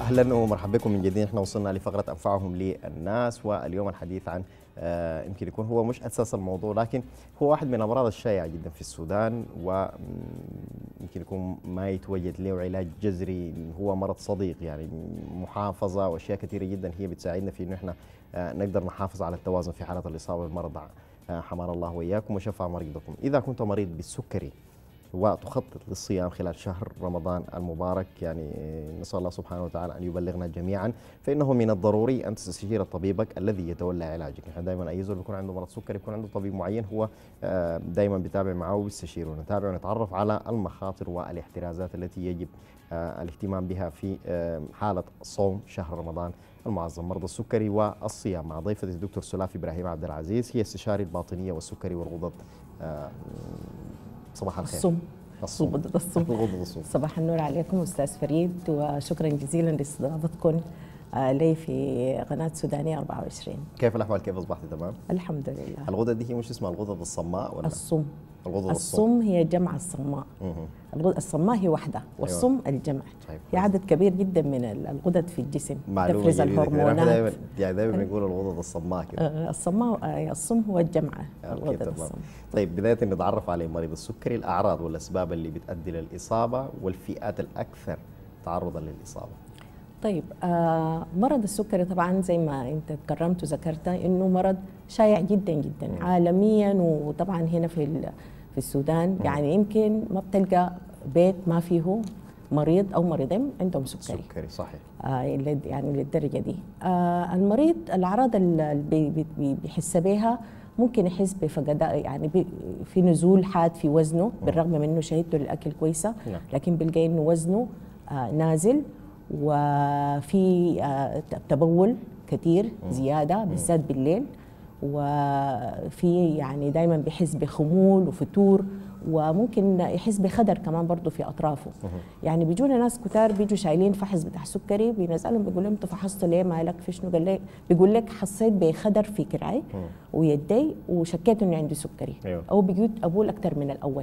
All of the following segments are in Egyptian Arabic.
اهلا ومرحبا بكم من جديد احنا وصلنا لفقره انفعهم للناس واليوم الحديث عن آه، يمكن يكون هو مش اساس الموضوع لكن هو واحد من الامراض الشائعه جدا في السودان ويمكن يكون ما يتوجد له علاج جذري هو مرض صديق يعني محافظه واشياء كثيره جدا هي بتساعدنا في انه احنا آه، نقدر نحافظ على التوازن في حاله الاصابه بالمرض آه، حمانا الله واياكم وشفى مريضكم اذا كنت مريض بالسكري وتخطط للصيام خلال شهر رمضان المبارك يعني نسأل الله سبحانه وتعالى أن يبلغنا جميعا فإنه من الضروري أن تستشير طبيبك الذي يتولى علاجك نحن دائما أي زول بيكون عنده مرض سكر يكون عنده طبيب معين هو دائما بيتابع معه وبيستشيره ونتابع ونتعرف على المخاطر والاحترازات التي يجب الاهتمام بها في حالة صوم شهر رمضان المعظم مرضى السكري والصيام مع ضيفتي الدكتور سلاف إبراهيم عبد العزيز هي استشاري الباطنية والسكري والغدد صباح الخير الصم الصم غدد الصم غدد الصم صباح النور عليكم استاذ فريد وشكرا جزيلا لاستضافتكم آه، لي في قناه سودانيه 24 كيف الاحوال كيف اصبحت تمام؟ الحمد لله الغدد دي هي مش اسمها الغدد الصماء ولا الصم الغدد الصم هي جمع الصماء مهم. الغدد الصماء هي واحده والصم الجمع طيب. في عدد كبير جدا من الغدد في الجسم معلومه تفرز جديدة كده. نحن الهرمونات دايما يعني دايما بنقول الغدد الصماء كده آه، الصماء آه، الصم هو الجمع أوكي، الغدد تمام. الصم طيب بدايه نتعرف على مريض السكري الاعراض والاسباب اللي بتؤدي للاصابه والفئات الاكثر تعرضا للاصابه طيب آه مرض السكري طبعا زي ما انت تكرمت وذكرت انه مرض شائع جدا جدا عالميا وطبعا هنا في ال- في السودان يعني يمكن ما بتلقى بيت ما فيه مريض او مريضين عندهم سكري سكري صحيح آه لد- يعني للدرجه دي آه المريض الاعراض اللي بي- بي- بي- بيحس بها ممكن يحس بفقدان يعني بي- في نزول حاد في وزنه بالرغم من انه شهيته للاكل كويسه نعم. لكن بيلقى انه وزنه آه نازل وفي آه ت- تبول كثير زياده بالذات بالليل وفي يعني دائما بيحس بخمول وفتور وممكن يحس بخدر كمان برضه في اطرافه يعني بيجونا ناس كتار بيجوا شايلين فحص بتاع سكري بنسالهم بيقول لهم انتوا فحصتوا ليه مالك في شنو قال لي بيقول لك حسيت بخدر في كرعي ويدي وشكيت انه عندي سكري أيوة. او بقيت ابول اكثر من الاول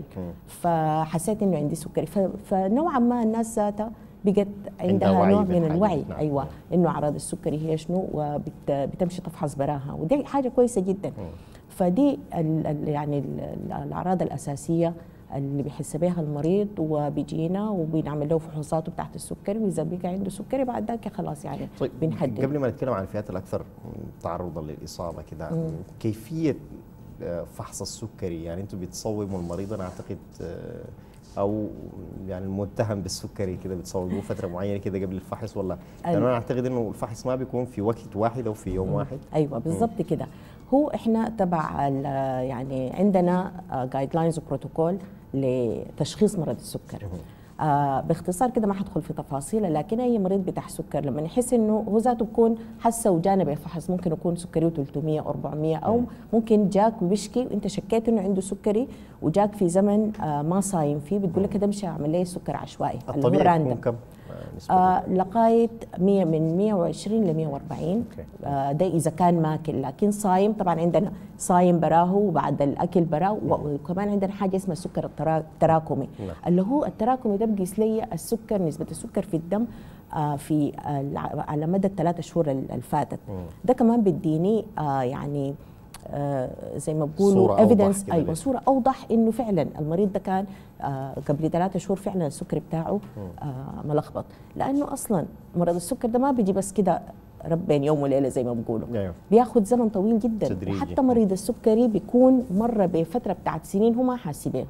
فحسيت انه عندي سكري ف- فنوعا ما الناس ذاتها بقت عندها عندها وعي نوع من بالحاجة. الوعي نعم. ايوه انه اعراض السكري هي شنو وبتمشي تفحص براها ودي حاجه كويسه جدا فدي ال ال يعني ال ال الاعراض الاساسيه اللي بيحس بها المريض وبيجينا وبنعمل له فحوصاته بتاعت السكري واذا بقى عنده سكري بعد ذاك خلاص يعني طيب بنحدد قبل ما نتكلم عن الفئات الاكثر تعرضا للاصابه كده كيفيه آه، فحص السكري يعني انتم بتصوبوا المريض انا اعتقد آه، او يعني المتهم بالسكري كده بتصوبوه فتره معينه كده قبل الفحص ولا لانه انا اعتقد انه الفحص ما بيكون في وقت واحد او في يوم واحد ايوه بالضبط كده هو احنا تبع ال- يعني عندنا جايد لاينز وبروتوكول لتشخيص مرض السكر آه باختصار كده ما حدخل في تفاصيل لكن اي مريض بتاع سكر لما يحس انه هو ذاته بكون حاسه وجانب الفحص ممكن يكون سكري 300 400 او ممكن جاك وبيشكي وانت شكيت انه عنده سكري وجاك في زمن آه ما صايم فيه بتقول لك كده امشي اعمل لي سكر عشوائي اللي هو الطبيعي random. يكون كم آه، نسبة آه لغايه 100 من 120 ل 140 أوكي. آه ده اذا كان ماكل لكن صايم طبعا عندنا صايم براه وبعد الاكل براه و- وكمان عندنا حاجه اسمها السكر الترا- التراكمي نعم. اللي هو التراكمي ده بقيس لي السكر نسبه السكر في الدم آه في الع- على مدى الثلاثة شهور ال- الفاتت ده كمان بيديني آه يعني آه زي ما صورة بقولوا أوضح ايفيدنس كده ايوه ليه. صوره اوضح انه فعلا المريض ده كان آه قبل ثلاثة شهور فعلا السكر بتاعه آه ملخبط لانه اصلا مرض السكر ده ما بيجي بس كده رب بين يوم وليله زي ما بيقولوا أيوه. بياخذ زمن طويل جدا تدريجي. وحتى مريض السكري بيكون مر بفتره بتاعت سنين هو ما حاسس بيه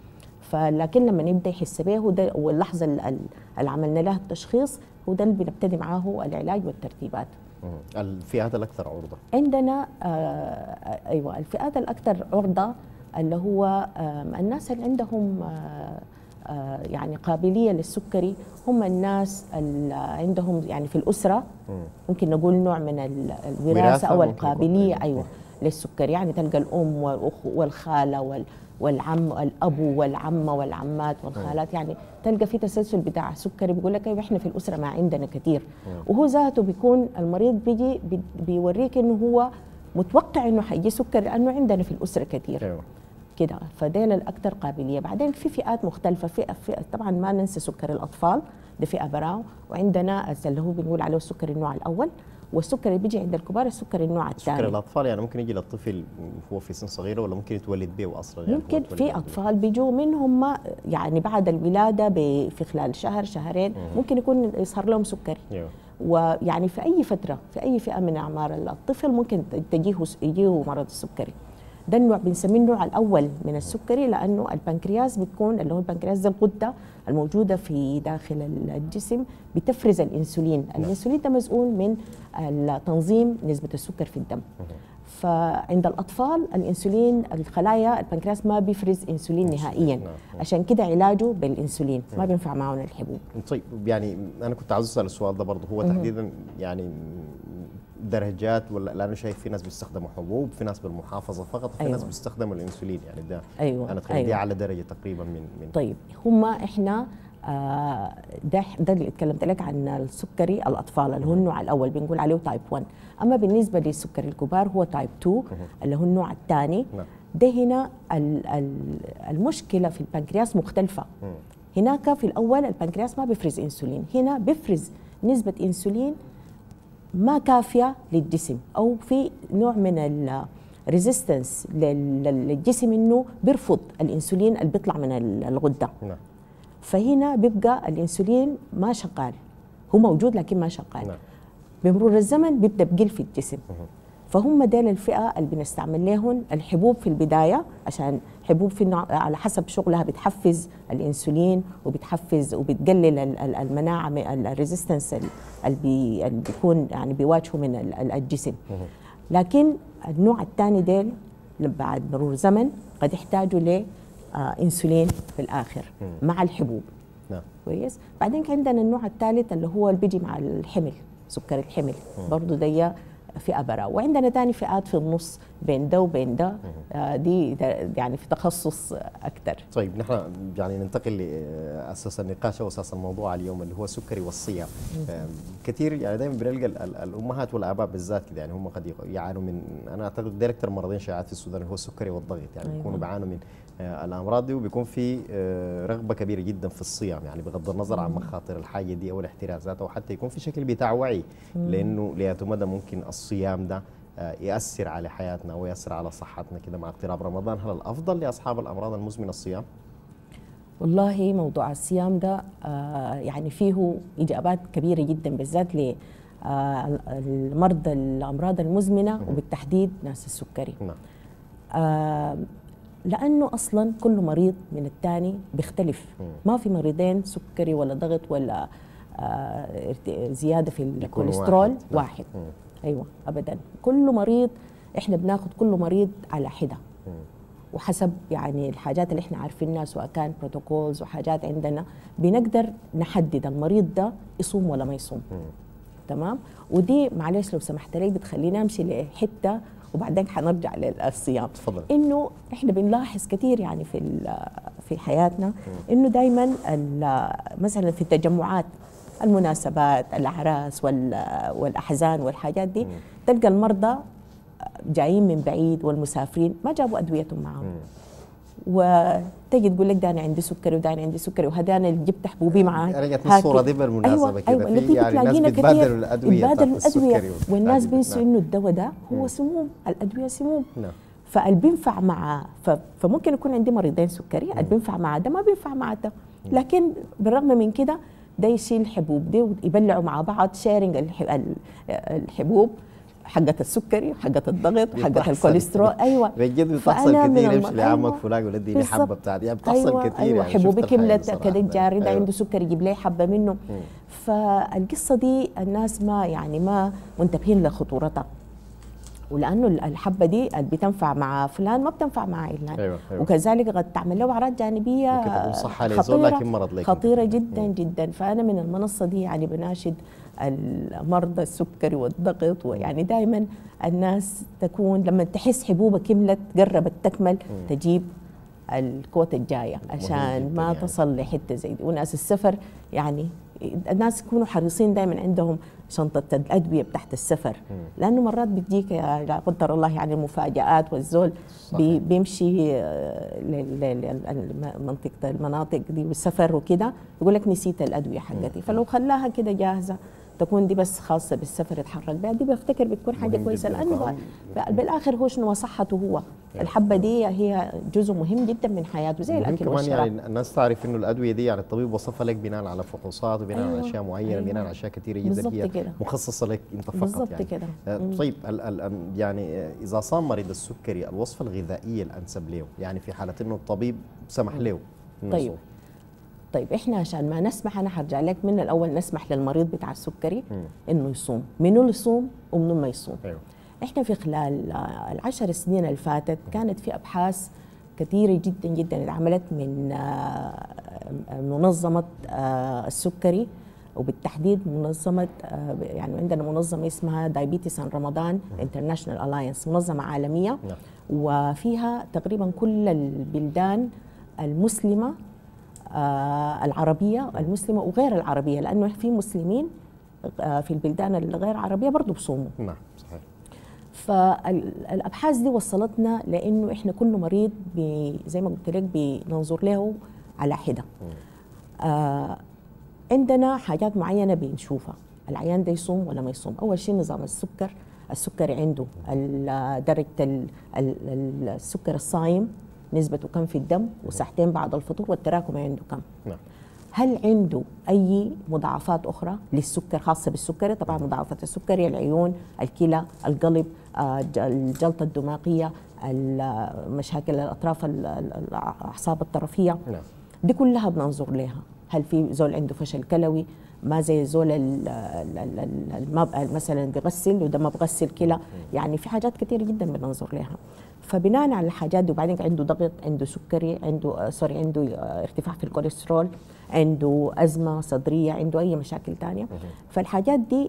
فلكن لما يبدا يحس به وده واللحظه ال- ال- اللي عملنا لها التشخيص هو ده اللي بنبتدي معاه العلاج والترتيبات مم. الفئات الاكثر عرضه عندنا آه ايوه الفئات الاكثر عرضه اللي هو آم، الناس اللي عندهم آه آه يعني قابليه للسكري هم الناس اللي عندهم يعني في الاسره ممكن نقول نوع من ال- وراثة الوراثه او ممكن يكون. القابليه أيوة. ايوه للسكر يعني تلقى الام والأخ والخاله وال والعم الابو والعمه والعمات والخالات يعني تلقى في تسلسل بتاع سكري بيقول لك ايوه احنا في الاسره ما عندنا كثير وهو ذاته بيكون المريض بيجي بي- بيوريك انه هو متوقع انه حيجي سكر لانه عندنا في الاسره كثير ايوه كده فديل الاكثر قابليه بعدين في فئات مختلفه في, في طبعا ما ننسى سكر الاطفال ده فئه براو وعندنا اللي هو بنقول عليه السكر النوع الاول والسكر اللي بيجي عند الكبار السكر النوع سكر الثاني الاطفال يعني ممكن يجي للطفل هو في سن صغيره ولا ممكن يتولد به اصلا يعني هو ممكن يتولد في به؟ اطفال بيجوا منهم يعني بعد الولاده ب- في خلال شهر شهرين ممكن يكون يظهر لهم سكري ايوه ويعني في اي فتره في اي فئه من اعمار الطفل ممكن تجيه يجيه مرض السكري ده النوع بنسميه النوع الاول من السكري لانه البنكرياس بتكون اللي هو البنكرياس ده الغده الموجوده في داخل الجسم بتفرز الانسولين، الانسولين ده مسؤول من تنظيم نسبه السكر في الدم. فعند الاطفال الانسولين الخلايا البنكرياس ما بيفرز انسولين نهائيا نعم. عشان كده علاجه بالانسولين ما بينفع معهم الحبوب طيب يعني انا كنت عاوز اسال السؤال ده برضه هو تحديدا يعني درجات ولا لانه شايف في ناس بيستخدموا حبوب في ناس بالمحافظه فقط وفي أيوة. ناس بيستخدموا الانسولين يعني ده ايوه انا اتخيل دي أيوة. اعلى درجه تقريبا من من طيب هم احنا آه، ده ده اللي اتكلمت لك عن السكري الاطفال اللي هو النوع الاول بنقول عليه تايب 1 اما بالنسبه للسكري الكبار هو تايب 2 اللي هو النوع الثاني نعم. ده هنا ال- ال- المشكله في البنكرياس مختلفه هناك في الاول البنكرياس ما بيفرز انسولين هنا بيفرز نسبه انسولين ما كافيه للجسم او في نوع من الريزيستنس للجسم انه بيرفض الانسولين اللي بيطلع من ال- الغده نعم فهنا بيبقى الانسولين ما شغال هو موجود لكن ما شغال نعم. بمرور الزمن بيبدا بقل في الجسم فهم ديل الفئه اللي بنستعمل لهم الحبوب في البدايه عشان حبوب في النوع على حسب شغلها بتحفز الانسولين وبتحفز وبتقلل ال- ال- المناعه الريزيستنس اللي بي- اللي بيكون يعني بيواجهه من ال- ال- الجسم لكن النوع الثاني ديل بعد مرور زمن قد يحتاجوا ل آه، انسولين في الاخر مع الحبوب نعم كويس بعدين كان عندنا النوع الثالث اللي هو اللي بيجي مع الحمل سكر الحمل برضه دي فئه براء وعندنا تاني فئات في النص بين ده وبين ده آه، دي ده يعني في تخصص اكثر طيب نحن يعني ننتقل لاساس النقاش او اساس الموضوع اليوم اللي هو السكري والصيام آم، كثير يعني دائما بنلقى ال- ال- الامهات والاباء بالذات كده يعني هم قد يق- يعانوا من انا اعتقد دي اكثر مرضين شائعات في السودان اللي هو السكري والضغط يعني أيوة. بيكونوا بيعانوا من آه، الامراض دي وبيكون في آه، رغبه كبيره جدا في الصيام يعني بغض النظر عن مخاطر الحاجه دي او الاحترازات او حتى يكون في شكل بتاع وعي لانه لأي مدى ممكن الصيام ده آه، يأثر على حياتنا ويأثر على صحتنا كده مع اقتراب رمضان هل الأفضل لأصحاب الأمراض المزمنة الصيام؟ والله موضوع الصيام ده آه، يعني فيه اجابات كبيره جدا بالذات ل آه، المرضى الامراض المزمنه وبالتحديد ناس السكري نعم آه، لانه اصلا كل مريض من الثاني بيختلف ما في مريضين سكري ولا ضغط ولا آه، ارت- زياده في يكون الكوليسترول واحد. نعم. واحد ايوه ابدا كل مريض احنا بناخذ كل مريض على حده وحسب يعني الحاجات اللي احنا عارفينها سواء كان بروتوكولز وحاجات عندنا بنقدر نحدد المريض ده يصوم ولا ما يصوم تمام ودي معلش لو سمحت لي بتخليني امشي لحته وبعدين حنرجع للصيام تفضل. انه احنا بنلاحظ كثير يعني في ال- في حياتنا انه دائما مثلا في التجمعات المناسبات الاعراس وال- والاحزان والحاجات دي تلقى المرضى جايين من بعيد والمسافرين ما جابوا ادويتهم معهم وتجي تقول لك ده انا عندي سكري وده انا عندي سكري وهذا انا اللي جبت حبوبي معي أنا جاتني الصورة هاكل. دي بالمناسبة أيوة كده، أيوة في اللي دي يعني ناس بتلاقينا بيتبادلوا كتير. الأدوية بيتبادلوا بتاعت الادويه السكري والناس والحاجات. بينسوا نعم. انه الدواء ده هو سموم الادويه سموم نعم فاللي بينفع مع ف- فممكن يكون عندي مريضين سكري اللي بينفع مع ده ما بينفع مع ده لكن بالرغم من كده ده يشيل الحبوب دي ويبلعوا مع بعض شيرنج الحبوب حقة السكري وحقة الضغط وحقة بتحصل. الكوليسترول ايوه بجد بتحصل فأنا من كثير الم- يمشي لعمك أيوة. فلان يقول اديني بالضبط. حبة بتاعتي يعني بتحصل أيوة كثير أيوة يعني حبوبي شفت الحاجة كملت بصراحة. كده الجاري ده أيوة. عنده سكر يجيب لي حبة منه فالقصة دي الناس ما يعني ما منتبهين لخطورتها ولانه الحبه دي اللي بتنفع مع فلان ما بتنفع مع علان أيوة، أيوة. وكذلك قد تعمل له اعراض جانبيه ممكن تكون صحة لزول خطيرة لكن مرض لك خطيره جدا جدا فانا من المنصه دي يعني بناشد المرضى السكري والضغط ويعني دائما الناس تكون لما تحس حبوبها كملت قربت تكمل تجيب الكوت الجايه عشان جداً ما يعني. تصل لحته زي دي وناس السفر يعني الناس يكونوا حريصين دائما عندهم شنطة الأدوية تحت السفر لأنه مرات بتجيك يا لا قدر الله يعني المفاجآت والزول بي بيمشي آه، ل- ل- ل- منطقة المناطق دي والسفر وكده يقول لك نسيت الأدوية حقتي فلو خلاها كده جاهزة تكون دي بس خاصة بالسفر يتحرك بها دي بفتكر بتكون حاجة مهم كويسة جداً لأنه طبعاً. بالآخر هو شنو صحته هو الحبة دي هي جزء مهم جدا من حياته زي مهم الأكل كمان والشراب يعني الناس تعرف انه الادويه دي يعني الطبيب وصفها لك بناء على فحوصات وبناء على أيوة، اشياء معينه أيوة. بناء على اشياء كثيره جدا بالضبط هي كده. مخصصه لك انت فقط بالضبط يعني. كده. آه، مم. طيب ال ال يعني آه، اذا صام مريض السكري الوصفه الغذائيه الانسب له يعني في حاله انه الطبيب سمح له إنه طيب. يصوم. طيب احنا عشان ما نسمح انا حرجع لك من الاول نسمح للمريض بتاع السكري انه يصوم منو اللي يصوم ومنو ما يصوم ايوه احنا في خلال آه، العشر سنين اللي فاتت كانت في ابحاث كثيره جدا جدا اتعملت من آه، منظمه آه، السكري وبالتحديد منظمه آه، يعني عندنا منظمه اسمها دايبيتس ان رمضان انترناشونال الاينس منظمه عالميه نعم. وفيها تقريبا كل البلدان المسلمه آه، العربيه المسلمه وغير العربيه لانه في مسلمين آه، في البلدان الغير عربيه برضه بصوموا نعم صحيح فالابحاث دي وصلتنا لانه احنا كل مريض بي زي ما قلت لك بننظر له على حده آه عندنا حاجات معينه بنشوفها العيان ده يصوم ولا ما يصوم اول شيء نظام السكر السكري عنده ال- درجه ال- ال- ال- السكر الصايم نسبته كم في الدم وساعتين بعد الفطور والتراكم عنده كم نعم هل عنده اي مضاعفات اخرى للسكر خاصه بالسكري طبعا مضاعفات السكري العيون الكلى القلب آه، ج- الجلطه الدماغيه ال- مشاكل الاطراف ال- ال- الاعصاب الطرفيه نعم دي كلها بننظر لها هل في زول عنده فشل كلوي ما زي زول ال- ال- ال- ال- الما مثلا بيغسل وده ما بغسل كلى يعني في حاجات كثيره جدا بننظر لها فبناء على الحاجات دي وبعدين عنده ضغط عنده سكري عنده آه، سوري عنده آه، ارتفاع في الكوليسترول عنده ازمه صدريه عنده اي مشاكل ثانيه فالحاجات دي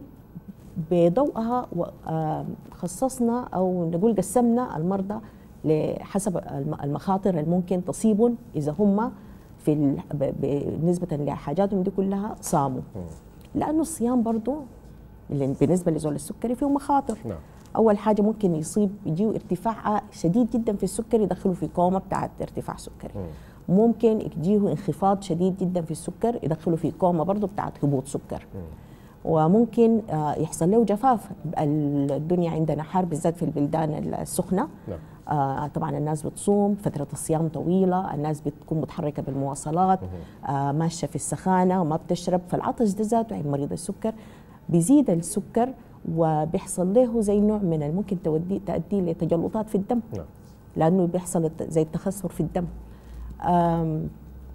بضوءها و- آه، خصصنا او نقول قسمنا المرضى لحسب الم- المخاطر الممكن تصيبهم اذا هم في ال- ب- بالنسبه لحاجاتهم دي كلها صاموا لانه الصيام برضه اللي بالنسبه لزول السكري فيه مخاطر نعم. اول حاجه ممكن يصيب يجيه ارتفاع شديد جدا في السكر يدخله في كوما بتاعت ارتفاع سكري ممكن يجيه انخفاض شديد جدا في السكر يدخله في كوما برضه بتاعت هبوط سكر وممكن آه، يحصل له جفاف الدنيا عندنا حر بالذات في البلدان السخنه نعم. آه طبعا الناس بتصوم فترة الصيام طويلة الناس بتكون متحركة بالمواصلات آه ماشية في السخانة وما بتشرب فالعطش ده ذاته عند مريض السكر بيزيد السكر وبيحصل له زي نوع من ال- ممكن تودي تؤدي لتجلطات في الدم نعم لانه بيحصل الت- زي التخثر في الدم آم،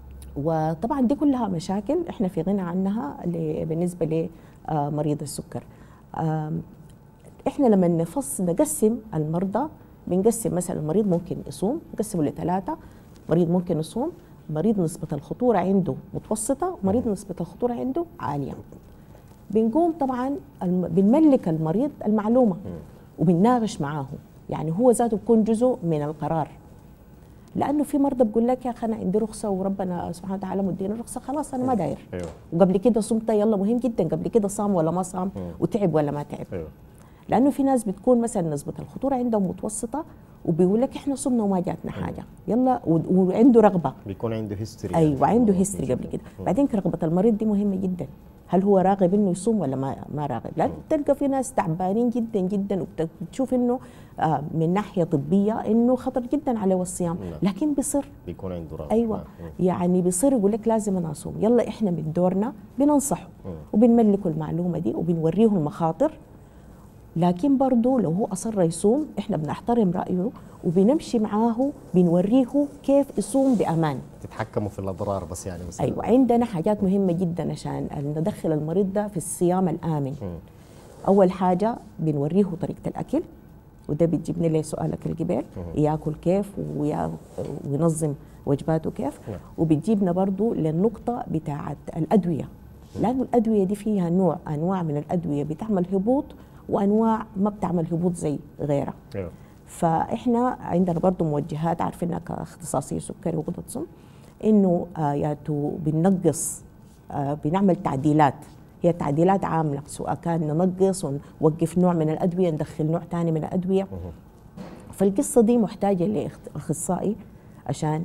وطبعا دي كلها مشاكل احنا في غنى عنها ل- بالنسبه لمريض السكر آم، احنا لما نفص نقسم المرضى بنقسم مثلا المريض ممكن يصوم نقسمه لثلاثه مريض ممكن يصوم مريض نسبة الخطورة عنده متوسطة ومريض نسبة الخطورة عنده عالية بنقوم طبعا الم- بنملك المريض المعلومة وبنناقش معاه يعني هو ذاته بيكون جزء من القرار لانه في مرضى بقول لك يا اخي انا عندي رخصه وربنا سبحانه وتعالى مديني رخصه خلاص انا ما داير ايوه وقبل كده صمت يلا مهم جدا قبل كده صام ولا ما صام وتعب ولا ما تعب ايوه لانه في ناس بتكون مثلا نسبه الخطوره عندهم متوسطه وبيقول لك احنا صمنا وما جاتنا حاجه يلا و- وعنده رغبه بيكون عنده هيستوري ايوه عنده هيستوري قبل كده بعدين رغبه المريض دي مهمه جدا هل هو راغب انه يصوم ولا ما ما راغب لان تلقى في ناس تعبانين جدا جدا وبتشوف انه آه، من ناحيه طبيه انه خطر جدا عليه الصيام نعم. لكن بيصر بيكون عنده رغبه ايوه نعم. يعني بيصير يقول لك لازم انا اصوم يلا احنا من دورنا بننصحه وبنملكه المعلومه دي وبنوريه المخاطر لكن برضه لو هو اصر يصوم احنا بنحترم رايه وبنمشي معاه بنوريه كيف يصوم بامان تتحكموا في الاضرار بس يعني مثلا ايوه عندنا حاجات مهمه جدا عشان ندخل المريض ده في الصيام الامن اول حاجه بنوريه طريقه الاكل وده بتجيبني لي سؤالك القبل ياكل كيف ويا- وينظم وجباته كيف نعم. وبتجيبنا برضو للنقطه بتاعه الادويه لانه الادويه دي فيها نوع انواع من الادويه بتعمل هبوط وانواع ما بتعمل هبوط زي غيرها ايوه فاحنا عندنا برضو موجهات عارفينها كاختصاصي سكري وغدة سم انه آه ياتوا بننقص آه، بنعمل تعديلات هي تعديلات عامله سواء كان ننقص ونوقف نوع من الادويه ندخل نوع ثاني من الادويه فالقصه دي محتاجه لاخصائي عشان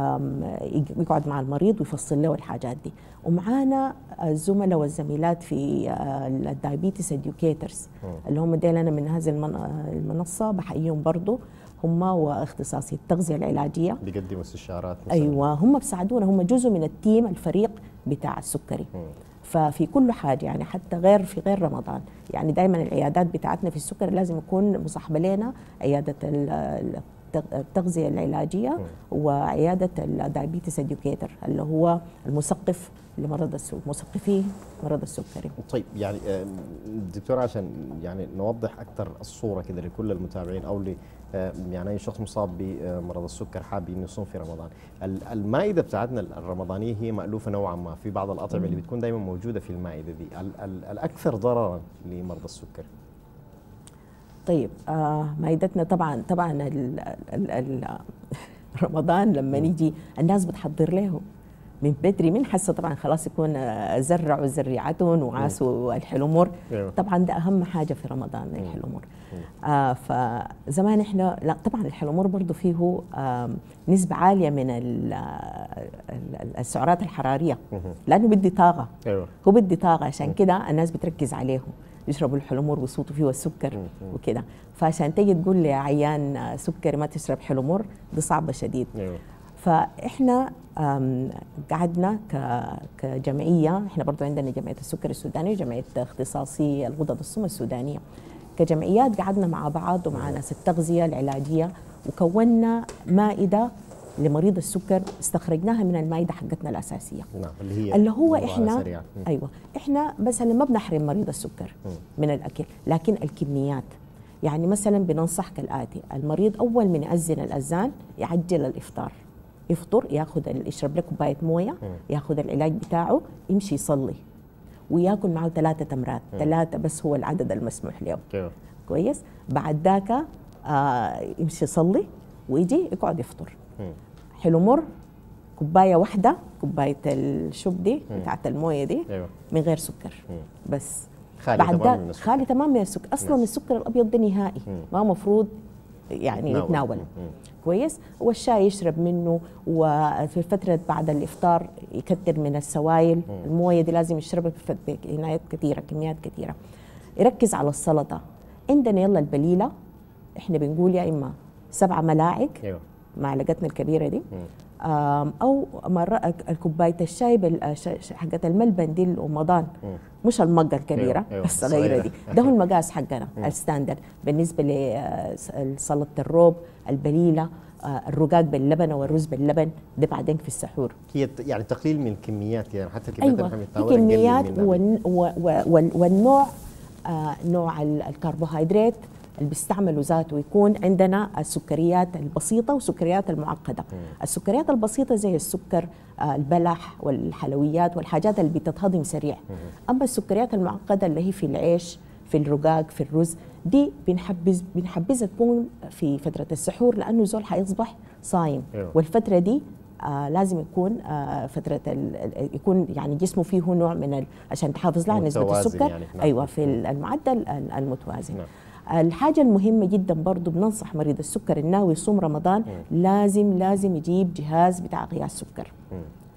يقعد مع المريض ويفصل له الحاجات دي ومعانا الزملاء والزميلات في الدايبيتس اديوكيترز اللي هم ديل انا من هذه المنصه بحييهم برضه هم واختصاصي التغذيه العلاجيه بيقدموا استشارات مثلا. ايوه هم بيساعدونا هم جزء من التيم الفريق بتاع السكري م. ففي كل حاجه يعني حتى غير في غير رمضان يعني دائما العيادات بتاعتنا في السكر لازم يكون مصاحبه لنا عياده التغذيه العلاجيه وعياده الدايبيتس اديوكيتر اللي هو المثقف لمرض السكر مثقفي مرض السكري طيب يعني آه، دكتور عشان يعني نوضح اكثر الصوره كده لكل المتابعين او ل آه، يعني اي شخص مصاب بمرض السكر حاب انه يصوم في رمضان المائده بتاعتنا الرمضانيه هي مالوفه نوعا ما في بعض الاطعمه اللي بتكون دائما موجوده في المائده دي الاكثر ضررا لمرضى السكر طيب آه مائدتنا طبعا طبعا ال ال ال رمضان لما نيجي الناس بتحضر له من بدري من حسه طبعا خلاص يكون زرعوا زريعتهم وعاسوا الحلمر أيوه. طبعا ده اهم حاجه في رمضان الحلمر آه فزمان احنا لا طبعا الحلمر برضه فيه آه نسبه عاليه من السعرات الحراريه لانه بدي طاقه أيوه. هو بدي طاقه عشان كده الناس بتركز عليهم يشربوا الحلمر ويصوتوا فيه السكر وكده فعشان تيجي تقول لي عيان سكري ما تشرب حلمر دي صعبه شديد أيوه. فاحنا قعدنا كجمعيه احنا برضو عندنا جمعيه السكر السوداني وجمعيه اختصاصي الغدد الصم السودانيه كجمعيات قعدنا مع بعض ومع ناس التغذيه العلاجيه وكونا مائده لمريض السكر استخرجناها من المائده حقتنا الاساسيه نعم اللي هي اللي هو احنا سريع. ايوه احنا مثلا ما بنحرم مريض السكر من الاكل لكن الكميات يعني مثلا بننصح كالاتي المريض اول من ياذن الاذان يعجل الافطار يفطر ياخذ يشرب له كوبايه مويه ياخذ العلاج بتاعه يمشي يصلي وياكل معه ثلاثه تمرات ثلاثه بس هو العدد المسموح له كويس بعد ذاك آه يمشي يصلي ويجي يقعد يفطر حلو مر كوبايه واحده كوبايه الشوب دي بتاعت المويه دي أيوة. من غير سكر بس خالي بعد تمام من السكر خالي تمام من السكر اصلا مم. السكر الابيض ده نهائي ما مفروض يعني يتناول كويس والشاي يشرب منه وفي فترة بعد الإفطار يكثر من السوائل الموية دي لازم يشربها بكميات كثيرة كميات كثيرة يركز على السلطة عندنا يلا البليلة احنا بنقول يا إما سبعة ملاعق أيوه. معلقتنا الكبيرة دي او مرة كوبايه الشاي حقت الملبن دي الرمضان مش المقه الكبيره أيوة. أيوة. الصغيره دي ده هو المقاس حقنا الستاندرد بالنسبه لسلطه الروب البليله آه، الرقاق باللبن والرز باللبن ده بعدين في السحور هي يعني تقليل من الكميات يعني حتى الكميات أيوة. الكميات والنوع آه نوع الكربوهيدرات اللي بيستعملوا ذاته يكون عندنا السكريات البسيطه والسكريات المعقده م. السكريات البسيطه زي السكر آه، البلح والحلويات والحاجات اللي بتتهضم سريع م. اما السكريات المعقده اللي هي في العيش في الرقاق في الرز دي بنحبز بنحبذها تكون في فتره السحور لانه زول حيصبح صايم أيوه. والفتره دي آه لازم يكون آه فتره يكون يعني جسمه فيه نوع من عشان تحافظ على نسبه السكر يعني. نعم. ايوه في المعدل المتوازن نعم. الحاجة المهمة جدا برضو بننصح مريض السكر الناوي يصوم رمضان م. لازم لازم يجيب جهاز بتاع قياس سكر م.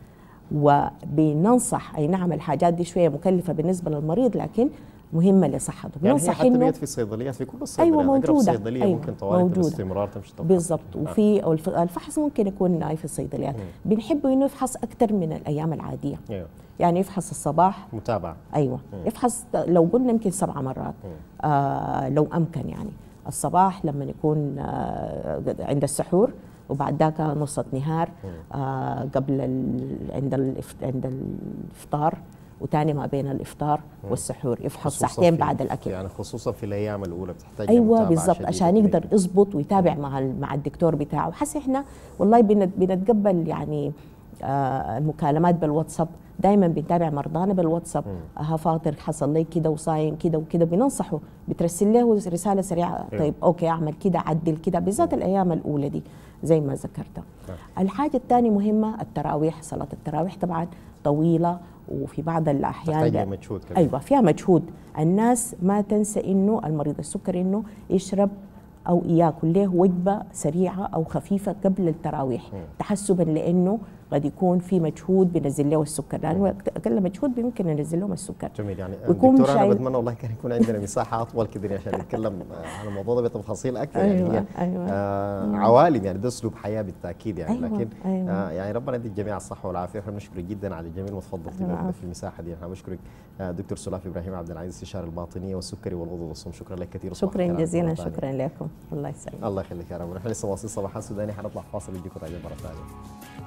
وبننصح اي نعم الحاجات دي شويه مكلفه بالنسبه للمريض لكن مهمه لصحته يعني بننصح يعني انه في الصيدليات في كل الصيدليات ايوه موجوده صيدليه أيوة ممكن طوارئ باستمرار تمشي بالضبط آه. وفي الفحص ممكن يكون في الصيدليات بنحب انه يفحص اكثر من الايام العاديه أيوة. يعني يفحص الصباح متابعه ايوه مم. يفحص لو قلنا يمكن سبع مرات آه لو امكن يعني الصباح لما يكون آه عند السحور وبعد ذاك نص النهار آه قبل عند عند الافطار وتاني ما بين الافطار والسحور يفحص ساعتين بعد الاكل يعني خصوصا في الايام الاولى بتحتاج ايوه بالضبط عشان يقدر يظبط ويتابع مع مع الدكتور بتاعه حس احنا والله بنتقبل يعني آه، المكالمات بالواتساب دائما بنتابع مرضانا بالواتساب ها فاطر حصل لي كده وصاين كده وكده بننصحه بترسل له رساله سريعه أيوة. طيب اوكي اعمل كده عدل كده بالذات الايام الاولى دي زي ما ذكرت الحاجه الثانيه مهمه التراويح صلاه التراويح طبعا طويله وفي بعض الاحيان تحتاج ده- مجهود كبير. ايوه فيها مجهود الناس ما تنسى انه المريض السكري انه يشرب او ياكل له وجبه سريعه او خفيفه قبل التراويح تحسبا لانه قد يكون في مجهود بينزل له السكر لانه اقل مجهود بيمكن ينزل لهم السكر جميل يعني ويكون دكتور انا شايل- بتمنى والله كان يكون عندنا مساحه اطول كده عشان نتكلم آه، عن الموضوع ده بتفاصيل اكثر يعني أيوة، هي أيوة. آه عوالم يعني ده اسلوب حياه بالتاكيد يعني أيوة، لكن أيوة. آه يعني ربنا يدي الجميع الصحه والعافيه احنا بنشكرك جدا على الجميل ما تفضلتي العفو. بنا في المساحه دي احنا بشكرك آه دكتور سلاف ابراهيم عبد العزيز استشاري الباطنيه والسكري والغدد والصوم شكرا لك كثير وصباح شكرا الخير على جزيلا مرة ثانية. شكرا لكم الله يسلمك الله يخليك يا رب نحن لسه واصلين صباح السوداني حنطلع فاصل ويجيكم راجعين مره ثانيه